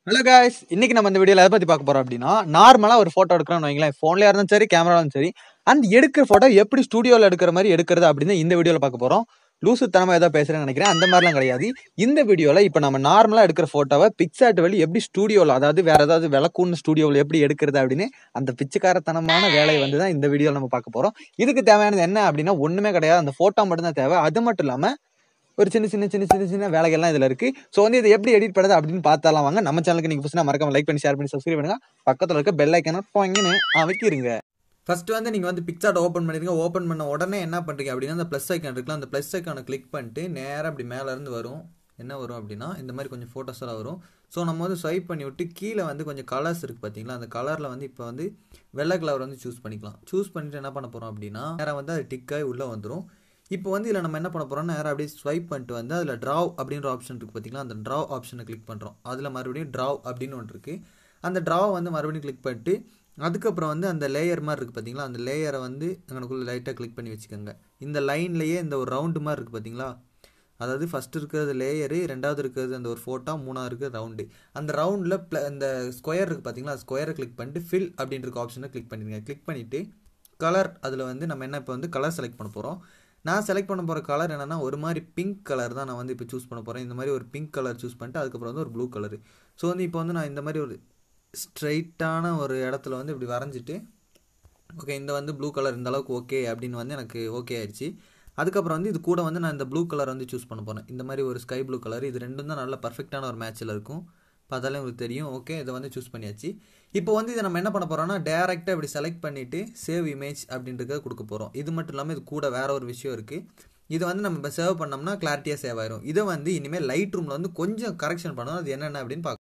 hello guys இன்னைக்கு நம்ம இந்த வீடியோல எதை பத்தி பார்க்க போறோம் அப்படின்னா நார்மலா ஒரு போட்டோ எடுக்கிறோம்னு வைங்களேன் ஃபோன்லயா இருந்தாலும் சரி கேமரா இருந்தாலும் சரி அந்த எடுக்கிற போட்டோ எப்படி ஸ்டுடியோல எடுக்கிற மாதிரி எடுக்கிறது அப்படின்னு இந்த வீடியோல பார்க்க போறோம் லூசுத்தனமா ஏதோ பேசுறேன்னு நினைக்கிறேன் அந்த மாதிரிலாம் கிடையாது இந்த வீடியோல இப்போ நம்ம நார்மலா எடுக்கிற போட்டோவை பிக்சாட் வழி எப்படி ஸ்டுடியோல அதாவது வேற ஏதாவது விளக்குன்னு ஸ்டுடியோவில் எப்படி எடுக்கிறது அப்படின்னு அந்த பிச்சைக்காரத்தனமான வேலையை வந்து தான் இந்த வீடியோல நம்ம பார்க்க போறோம் இதுக்கு தேவையானது என்ன அப்படின்னா ஒண்ணுமே கிடையாது அந்த போட்டோ மட்டும் தான் தேவை அது மட்டும் இல்லாம ஒரு சின்ன சின்ன சின்ன சின்ன சின்ன வேலைகள்லாம் இதுல இருக்கு ஸோ வந்து இதை எப்படி எடிட் பண்ணுறது அப்படின்னு பார்த்தாலாம் வாங்க நம்ம சேனலுக்கு நீங்க புதுசாக மறக்காம லைக் பண்ணி ஷேர் பண்ணி சப்ஸ்கிரைப் பண்ணுங்க பக்கத்துல இருக்க பெல் ஐக்கனை போங்கன்னு அமைக்கிருங்க ஃபர்ஸ்ட் வந்து நீங்கள் வந்து பிக்சார்ட் ஓப்பன் பண்ணிருங்க ஓப்பன் பண்ண உடனே என்ன பண்ணுறீங்க அப்படின்னா அந்த ப்ளஸ் ஐக்கான் இருக்குல்ல அந்த ப்ளஸ் ஐக்கானை கிளிக் பண்ணிட்டு நேராக அப்படி மேலே இருந்து வரும் என்ன வரும் அப்படின்னா இந்த மாதிரி கொஞ்சம் ஃபோட்டோஸ் எல்லாம் வரும் ஸோ நம்ம வந்து ஸ்வைப் பண்ணி விட்டு கீழே வந்து கொஞ்சம் கலர்ஸ் இருக்குது பார்த்தீங்களா அந்த கலரில் வந்து இப்போ வந்து வெள்ளை கலர் வந்து சூஸ் பண்ணிக்கலாம் சூஸ் பண்ணிட்டு என்ன பண்ண போகிறோம் அப்படின்னா நேராக வந்து அது டிக்காகி உள்ளே வந்துடும் இப்போ வந்து இதில் நம்ம என்ன பண்ண போகிறோம்னா நேராக அப்படியே ஸ்வைப் பண்ணிட்டு வந்து அதில் ட்ராவ் அப்படின்ற ஆப்ஷன் இருக்குது பார்த்தீங்களா அந்த ட்ராவ் ஆப்ஷனை கிளிக் பண்ணுறோம் அதில் மறுபடியும் ட்ராவ் அப்படின்னு ஒன்று இருக்குது அந்த ட்ராவ் வந்து மறுபடியும் கிளிக் பண்ணிட்டு அதுக்கப்புறம் வந்து அந்த லேயர் மாதிரி இருக்குது பார்த்தீங்களா அந்த லேயரை வந்து அங்கனுக்குள்ளே லைட்டாக கிளிக் பண்ணி வச்சுக்கோங்க இந்த லைன்லேயே இந்த ஒரு ரவுண்டு மாதிரி இருக்குது பார்த்தீங்களா அதாவது ஃபஸ்ட்டு இருக்கிறது லேயரு ரெண்டாவது இருக்கிறது அந்த ஒரு ஃபோட்டோ மூணாவது இருக்கிறது ரவுண்டு அந்த ரவுண்டில் ப்ள அந்த ஸ்கொயர் இருக்குது பார்த்தீங்களா ஸ்கொயரை கிளிக் பண்ணிட்டு ஃபில் அப்படின்ற ஆப்ஷனை கிளிக் பண்ணிடுங்க கிளிக் பண்ணிவிட்டு கலர் அதில் வந்து நம்ம என்ன இப்போ வந்து கலர் செலக்ட் பண்ண போகிறோம் நான் செலக்ட் பண்ண போகிற கலர் என்னென்னா ஒரு மாதிரி பிங்க் கலர் தான் நான் வந்து இப்போ சூஸ் பண்ண போகிறேன் இந்த மாதிரி ஒரு பிங்க் கலர் சூஸ் பண்ணிட்டு அதுக்கப்புறம் வந்து ஒரு ப்ளூ கலர் ஸோ வந்து இப்போ வந்து நான் இந்த மாதிரி ஒரு ஸ்ட்ரைட்டான ஒரு இடத்துல வந்து இப்படி வரைஞ்சிட்டு ஓகே இந்த வந்து ப்ளூ கலர் இந்த அளவுக்கு ஓகே அப்படின்னு வந்து எனக்கு ஓகே ஆயிடுச்சு அதுக்கப்புறம் வந்து இது கூட வந்து நான் இந்த ப்ளூ கலர் வந்து சூஸ் பண்ண போகிறேன் இந்த மாதிரி ஒரு ஸ்கை ப்ளூ கலர் இது ரெண்டும் தான் நல்ல பர்ஃபெக்டான ஒரு மேட்ச்சில் இருக்கும் பார்த்தாலே உங்களுக்கு தெரியும் ஓகே இதை வந்து சூஸ் பண்ணியாச்சு இப்போ வந்து இதை நம்ம என்ன பண்ண போகிறோம்னா டேரெக்டாக இப்படி செலக்ட் பண்ணிவிட்டு சேவ் இமேஜ் அப்படின்றத கொடுக்க போகிறோம் இது மட்டும் இல்லாமல் இது கூட வேற ஒரு விஷயம் இருக்குது இது வந்து நம்ம சேவ் பண்ணோம்னா கிளாரிட்டியாக சேவ் ஆயிரும் இதை வந்து இனிமேல் லைட் ரூமில் வந்து கொஞ்சம் கரெக்ஷன் பண்ணணும் அது என்னென்ன அப்படின்னு பார்க்க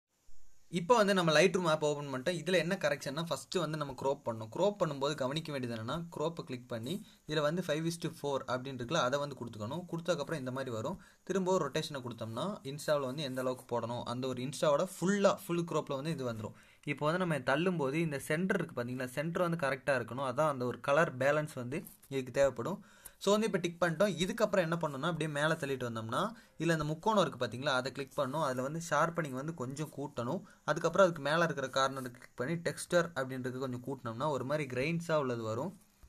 இப்போ வந்து நம்ம லைட் ரூம் ஆப் ஓப்பன் பண்ணிட்டோம் இதில் என்ன கரெக்ஷன்னா ஃபஸ்ட்டு வந்து நம்ம க்ரோப் பண்ணணும் க்ரோப் பண்ணும்போது கவனிக்க வேண்டியது என்னென்னா க்ரோப்பை கிளிக் பண்ணி இதில் வந்து ஃபைவ் இஸ் டு ஃபோர் அப்படின்னு இருக்குல்ல அதை வந்து கொடுத்துக்கணும் கொடுத்ததுக்கப்புறம் இந்த மாதிரி வரும் திரும்ப ஒரு ரொட்டேஷனை கொடுத்தோம்னா இன்ஸ்டாவில் வந்து எந்த அளவுக்கு போடணும் அந்த ஒரு இன்ஸ்டாவோட ஃபுல்லாக ஃபுல் க்ரோப்பில் வந்து இது வந்துடும் இப்போ வந்து நம்ம தள்ளும்போது இந்த சென்டர் இருக்குது பார்த்தீங்களா சென்டர் வந்து கரெக்டாக இருக்கணும் அதான் அந்த ஒரு கலர் பேலன்ஸ் வந்து இதுக்கு தேவைப்படும் ஸோ வந்து இப்போ டிக் பண்ணிட்டோம் இதுக்கப்புறம் என்ன பண்ணணும்னா அப்படியே மேலே தள்ளிட்டு வந்தோம்னா இல்லை அந்த முக்கோணம் இருக்குது பார்த்தீங்களா அதை கிளிக் பண்ணணும் அதில் வந்து ஷார்ப்பனிங் வந்து கொஞ்சம் கூட்டணும் அதுக்கப்புறம் அதுக்கு மேலே இருக்கிற கார்னர் கிளிக் பண்ணி டெக்ஸ்டர் அப்படின்றது கொஞ்சம் கூட்டினோம்னா ஒரு மாதிரி கிரெயின்ஸாக உள்ளது வரும்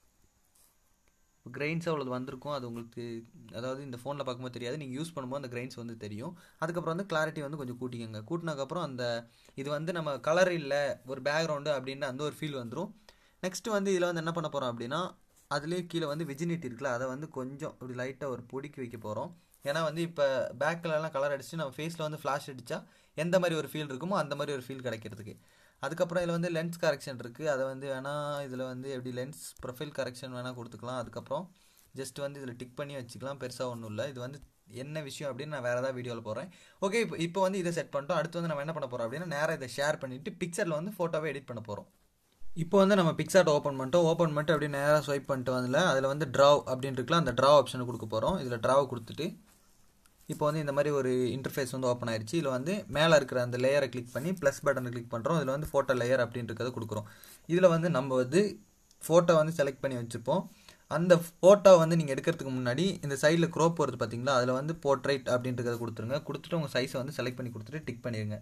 கிரெயின்ஸாக உள்ளது வந்திருக்கும் அது உங்களுக்கு அதாவது இந்த ஃபோனில் பார்க்கும்போது தெரியாது நீங்கள் யூஸ் பண்ணும்போது அந்த கிரெயின்ஸ் வந்து தெரியும் அதுக்கப்புறம் வந்து கிளாரிட்டி வந்து கொஞ்சம் கூட்டிக்கோங்க கூட்டினதுக்கப்புறம் அந்த இது வந்து நம்ம கலர் இல்லை ஒரு பேக்ரவுண்டு அப்படின்னு அந்த ஒரு ஃபீல் வந்துடும் நெக்ஸ்ட்டு வந்து இதில் வந்து என்ன பண்ண போகிறோம் அப்படின்னா அதுலேயே கீழே வந்து விஜினிட்டி இருக்குல்ல அதை வந்து கொஞ்சம் இப்படி லைட்டாக ஒரு பொடிக்கி வைக்க போகிறோம் ஏன்னா வந்து இப்போ பேக்கிலலாம் கலர் அடிச்சு நம்ம ஃபேஸில் வந்து ஃப்ளாஷ் அடித்தா எந்த மாதிரி ஒரு ஃபீல் இருக்குமோ அந்த மாதிரி ஒரு ஃபீல் கிடைக்கிறதுக்கு அதுக்கப்புறம் இதில் வந்து லென்ஸ் கரெக்ஷன் இருக்குது அதை வந்து வேணால் இதில் வந்து எப்படி லென்ஸ் ப்ரொஃபைல் கரெக்ஷன் வேணால் கொடுத்துக்கலாம் அதுக்கப்புறம் ஜஸ்ட் வந்து இதில் டிக் பண்ணி வச்சுக்கலாம் பெருசாக ஒன்றும் இல்லை இது வந்து என்ன விஷயம் அப்படின்னு நான் வேறு ஏதாவது வீடியோவில் போகிறேன் ஓகே இப்போ இப்போ வந்து இதை செட் பண்ணிட்டோம் அடுத்து வந்து நம்ம என்ன பண்ண போகிறோம் அப்படின்னா நேராக இதை ஷேர் பண்ணிவிட்டு பிக்சரில் வந்து ஃபோட்டோவை எடிட் பண்ண போகிறோம் இப்போ வந்து நம்ம பிக்சார்ட் ஓப்பன் பண்ணிட்டோம் ஓப்பன் பண்ணிட்டு அப்படியே நேராக ஸ்வைப் பண்ணிட்டு வந்தல அதில் வந்து ட்ராவ் அப்படின்னு இருக்கலாம் அந்த ட்ராவ் ஆப்ஷனை கொடுக்க போகிறோம் இதில் ட்ராவ் கொடுத்துட்டு இப்போ வந்து இந்த மாதிரி ஒரு இன்டர்ஃபேஸ் வந்து ஓப்பன் ஆயிடுச்சு இதில் வந்து மேலே இருக்கிற அந்த லேயரை கிளிக் பண்ணி ப்ளஸ் பட்டனை கிளிக் பண்ணுறோம் இதில் வந்து ஃபோட்டோ லேயர் அப்படின்றத கொடுக்குறோம் இதில் வந்து நம்ம வந்து ஃபோட்டோ வந்து செலக்ட் பண்ணி வச்சுப்போம் அந்த ஃபோட்டோ வந்து நீங்கள் எடுக்கிறதுக்கு முன்னாடி இந்த சைடில் க்ரோப் வருது பார்த்தீங்களா அதில் வந்து போர்ட்ரைட் அப்படின்றத கொடுத்துருங்க கொடுத்துட்டு உங்கள் சைஸை வந்து செலக்ட் பண்ணி கொடுத்துட்டு டிக் பண்ணிடுங்க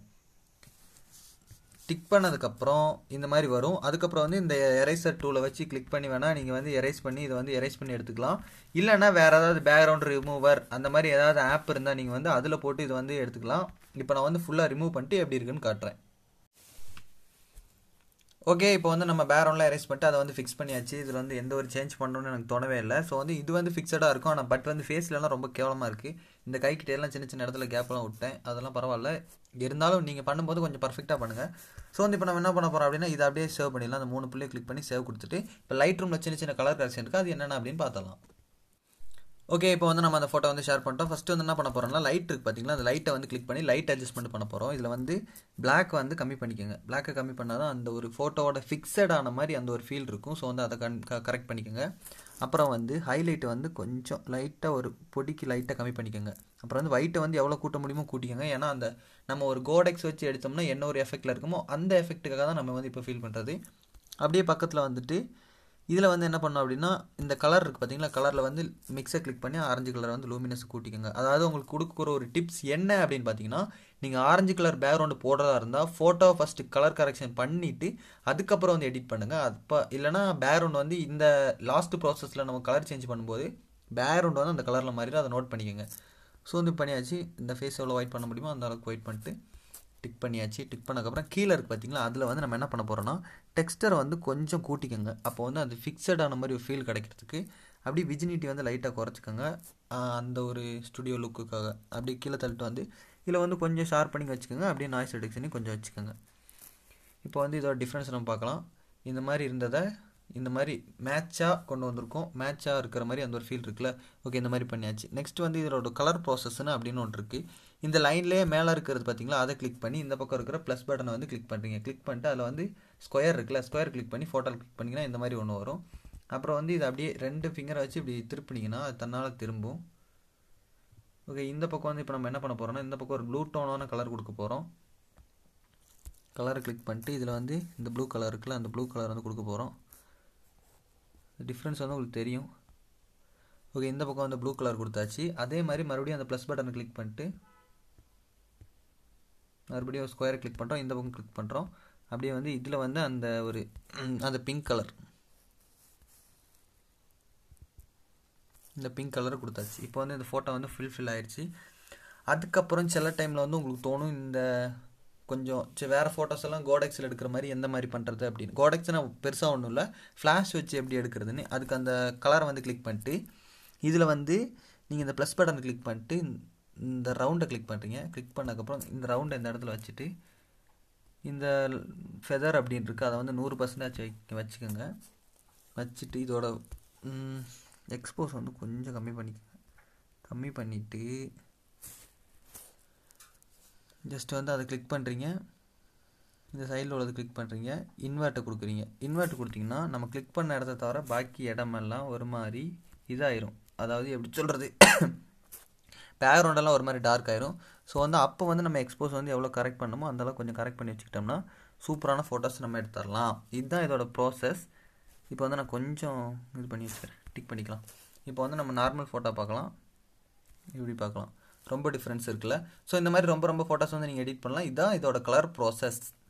டிக் பண்ணதுக்கப்புறம் இந்த மாதிரி வரும் அதுக்கப்புறம் வந்து இந்த எரேசர் டூலை வச்சு கிளிக் பண்ணி வேணால் நீங்கள் வந்து எரேஸ் பண்ணி இதை வந்து எரேஸ் பண்ணி எடுத்துக்கலாம் இல்லைனா வேறு ஏதாவது பேக்ரவுண்ட் ரிமூவர் அந்த மாதிரி ஏதாவது ஆப் இருந்தால் நீங்கள் வந்து அதில் போட்டு இது வந்து எடுத்துக்கலாம் இப்போ நான் வந்து ஃபுல்லாக ரிமூவ் பண்ணிட்டு எப்படி இருக்குன்னு காட்டுறேன் ஓகே இப்போ வந்து நம்ம பேக்ரவுண்டில் எரேஸ் பண்ணிட்டு அதை வந்து ஃபிக்ஸ் பண்ணியாச்சு இதில் வந்து எந்த ஒரு சேஞ்ச் பண்ணணும்னு எனக்கு தோணவே இல்லை ஸோ வந்து இது வந்து ஃபிக்ஸடாக இருக்கும் ஆனால் பட் வந்து ஃபேஸ்லலாம் ரொம்ப கேவலமாக இருக்குது இந்த கைக்கிட்ட எல்லாம் சின்ன சின்ன இடத்துல கேப்லாம் விட்டேன் அதெல்லாம் பரவாயில்ல இருந்தாலும் நீங்கள் பண்ணும்போது கொஞ்சம் பர்ஃபெக்டாக பண்ணுங்கள் ஸோ வந்து இப்போ நம்ம என்ன பண்ண போகிறோம் அப்படின்னா இதை அப்படியே சேவ் பண்ணிடலாம் அந்த மூணு புள்ளியை கிளிக் பண்ணி சேவ் கொடுத்துட்டு இப்போ லைட் ரூமில் சின்ன சின்ன கலர் கரெக்ஷன் இருக்குது அது என்னென்ன அப்படின்னு பார்த்தலாம் ஓகே இப்போ வந்து நம்ம அந்த ஃபோட்டோ வந்து ஷேர் பண்ணிட்டோம் ஃபஸ்ட்டு வந்து என்ன பண்ண போகிறோம்னா லைட் இருக்குது பார்த்தீங்களா அந்த லைட்டை வந்து கிளிக் பண்ணி லைட் அட்ஜஸ்ட்மெண்ட் பண்ண போகிறோம் இதில் வந்து பிளாக் வந்து கம்மி பண்ணிக்கோங்க பிளாக்கை கம்மி பண்ணால் தான் அந்த ஒரு ஃபோட்டோவோட ஃபிக்ஸடான மாதிரி அந்த ஒரு ஃபீல் இருக்கும் ஸோ வந்து அதை கன் கரெக்ட் பண்ணிக்கோங்க அப்புறம் வந்து ஹைலைட் வந்து கொஞ்சம் லைட்டாக ஒரு பொடிக்கு லைட்டாக கம்மி பண்ணிக்கோங்க அப்புறம் வந்து ஒயிட்டை வந்து எவ்வளோ கூட்ட முடியுமோ கூட்டிக்கோங்க ஏன்னா அந்த நம்ம ஒரு கோடெக்ஸ் வச்சு எடுத்தோம்னா என்ன ஒரு எஃபெக்டில் இருக்குமோ அந்த எஃபெக்ட்டுக்காக தான் நம்ம வந்து இப்போ ஃபீல் பண்ணுறது அப்படியே பக்கத்தில் வந்துட்டு இதில் வந்து என்ன பண்ணோம் அப்படின்னா இந்த கலர் இருக்குது பார்த்தீங்களா கலரில் வந்து மிக்ஸை கிளிக் பண்ணி ஆரஞ்சு கலரை வந்து லூமினஸ் கூட்டிக்கோங்க அதாவது உங்களுக்கு கொடுக்குற ஒரு டிப்ஸ் என்ன அப்படின்னு பார்த்தீங்கன்னா நீங்கள் ஆரஞ்சு கலர் பேக்ரவுண்டு போடுறதா இருந்தால் ஃபோட்டோ ஃபஸ்ட்டு கலர் கரெக்ஷன் பண்ணிவிட்டு அதுக்கப்புறம் வந்து எடிட் பண்ணுங்கள் அப்போ இல்லைனா பேக்ரவுண்ட் வந்து இந்த லாஸ்ட் ப்ராசஸில் நம்ம கலர் சேஞ்ச் பண்ணும்போது பேக்ரவுண்ட் வந்து அந்த கலரில் மாதிரி அதை நோட் பண்ணிக்கோங்க ஸோ வந்து பண்ணியாச்சு இந்த ஃபேஸ் எவ்வளோ ஒயிட் பண்ண முடியுமோ அந்த அளவுக்கு ஒயிட் பண்ணிட்டு டிக் பண்ணியாச்சு டிக் பண்ணக்கப்புறம் கீழே இருக்குது பார்த்தீங்களா அதில் வந்து நம்ம என்ன பண்ண போகிறோம்னா டெக்ஸ்டரை வந்து கொஞ்சம் கூட்டிக்கோங்க அப்போ வந்து அது ஃபிக்ஸடான மாதிரி ஒரு ஃபீல் கிடைக்கிறதுக்கு அப்படி விஜினிட்டி வந்து லைட்டாக குறைச்சிக்கோங்க அந்த ஒரு ஸ்டுடியோ லுக்குக்காக அப்படி கீழே தள்ளிட்டு வந்து இதில் வந்து கொஞ்சம் ஷார்ப் பண்ணி வச்சுக்கோங்க அப்படியே நாய்ஸ் ரிடக்ஷனையும் கொஞ்சம் வச்சுக்கோங்க இப்போ வந்து இதோட டிஃப்ரென்ஸ் நம்ம பார்க்கலாம் இந்த மாதிரி இருந்ததை இந்த மாதிரி மேட்சாக கொண்டு வந்திருக்கோம் மேட்சாக இருக்கிற மாதிரி அந்த ஒரு ஃபீல் இருக்குல்ல ஓகே இந்த மாதிரி பண்ணியாச்சு நெக்ஸ்ட் வந்து இதோட கலர் ப்ராசஸ்னு அப்படின்னு ஒன்று இருக்குது இந்த லைன்லேயே மேலே இருக்கிறது பார்த்தீங்களா அதை கிளிக் பண்ணி இந்த பக்கம் இருக்கிற ப்ளஸ் பட்டனை வந்து கிளிக் பண்ணுறீங்க கிளிக் பண்ணிட்டு அதில் வந்து ஸ்கொயர் இருக்குல்ல ஸ்கொயர் கிளிக் பண்ணி ஃபோட்டோ கிளிக் பண்ணிங்கன்னா இந்த மாதிரி ஒன்று வரும் அப்புறம் வந்து இது அப்படியே ரெண்டு ஃபிங்கரை வச்சு இப்படி திருப்பினீங்கன்னா அது தன்னால் திரும்பும் ஓகே இந்த பக்கம் வந்து இப்போ நம்ம என்ன பண்ண போகிறோம்னா இந்த பக்கம் ஒரு ப்ளூ டோனான கலர் கொடுக்க போகிறோம் கலரை கிளிக் பண்ணிட்டு இதில் வந்து இந்த ப்ளூ கலர் இருக்குல்ல அந்த ப்ளூ கலர் வந்து கொடுக்க போகிறோம் டிஃப்ரென்ஸ் வந்து உங்களுக்கு தெரியும் ஓகே இந்த பக்கம் வந்து ப்ளூ கலர் கொடுத்தாச்சு அதே மாதிரி மறுபடியும் அந்த ப்ளஸ் பட்டனை கிளிக் பண்ணிட்டு மறுபடியும் ஸ்கொயரை கிளிக் பண்ணுறோம் இந்த பக்கம் கிளிக் பண்ணுறோம் அப்படியே வந்து இதில் வந்து அந்த ஒரு அந்த பிங்க் கலர் இந்த பிங்க் கலரை கொடுத்தாச்சு இப்போ வந்து இந்த ஃபோட்டோ வந்து ஃபுல் ஃபில் ஆயிடுச்சு அதுக்கப்புறம் சில டைமில் வந்து உங்களுக்கு தோணும் இந்த கொஞ்சம் சரி வேறு ஃபோட்டோஸ் எல்லாம் கோடெக்ஸில் எடுக்கிற மாதிரி எந்த மாதிரி பண்ணுறது அப்படின்னு கோடெக்ஸ்னா பெருசாக ஒன்றும் இல்லை ஃப்ளாஷ் வச்சு எப்படி எடுக்கிறதுன்னு அதுக்கு அந்த கலரை வந்து கிளிக் பண்ணிட்டு இதில் வந்து நீங்கள் இந்த ப்ளஸ் பட்டனை கிளிக் பண்ணிட்டு இந்த ரவுண்டை கிளிக் பண்ணுறீங்க கிளிக் பண்ணதுக்கப்புறம் இந்த ரவுண்டை இந்த இடத்துல வச்சுட்டு இந்த ஃபெதர் அப்படின்னு இருக்குது அதை வந்து நூறு பர்சன்டேஜ் வச்சுக்கோங்க வச்சுட்டு இதோட எக்ஸ்போஸ் வந்து கொஞ்சம் கம்மி பண்ணிக்கோங்க கம்மி பண்ணிவிட்டு ஜஸ்ட் வந்து அதை கிளிக் பண்ணுறீங்க இந்த சைடில் உள்ளது கிளிக் பண்ணுறீங்க இன்வெர்ட்டை கொடுக்குறீங்க இன்வெர்ட் கொடுத்தீங்கன்னா நம்ம கிளிக் பண்ண இடத்த தவிர பாக்கி இடமெல்லாம் ஒரு மாதிரி இதாயிரும் அதாவது எப்படி சொல்கிறது பேக்ரவுண்டெல்லாம் ஒரு மாதிரி டார்க் ஆயிரும் ஸோ வந்து அப்போ வந்து நம்ம எக்ஸ்போஸ் வந்து எவ்வளோ கரெக்ட் பண்ணணுமோ அந்தளவு கொஞ்சம் கரெக்ட் பண்ணி வச்சுக்கிட்டோம்னா சூப்பரான ஃபோட்டோஸ் நம்ம எடுத்துடலாம் இதுதான் இதோட ப்ராசஸ் இப்போ வந்து நான் கொஞ்சம் இது பண்ணி வச்சுக்கிறேன் டிக் பண்ணிக்கலாம் இப்போ வந்து நம்ம நார்மல் ஃபோட்டோ பார்க்கலாம் இப்படி பார்க்கலாம் ரொம்ப டிஃப்ரென்ஸ் இருக்குல்ல ஸோ இந்த மாதிரி ரொம்ப ரொம்ப ஃபோட்டோஸ் வந்து நீங்கள் எடிட் பண்ணலாம் இதுதான் இதோட கலர் ப்ராசஸ்